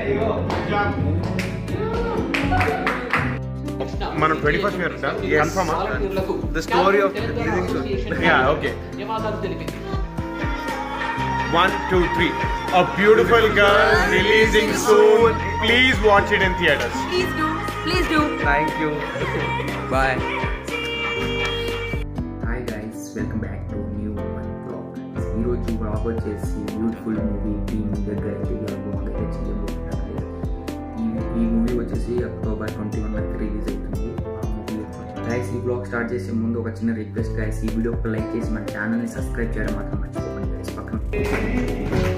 మనం twenty first year confirm the story of yeah okay one two three a beautiful girl releasing soon please watch it in theatres Please do. Please do. Thank you bye hi guys welcome back to new one vlog ఈరోజు vlog వచ్చేసి beautiful movie team దగ్గర అయితే blog అయితే చేయబోతున్నాను ఈ ఈ movie వచ్చేసి October twenty one release అవుతుంది ఆ మూవీ గైస్ ఈ బ్లాగ్ స్టార్ట్ చేసే ముందు ఒక చిన్న రిక్వెస్ట్ గైస్ ఈ వీడియో లైక్ చేసి మన ఛానల్ని సబ్స్క్రైబ్ చేయడం మాత్రం మర్చిపోకండి గైస్ పక్కన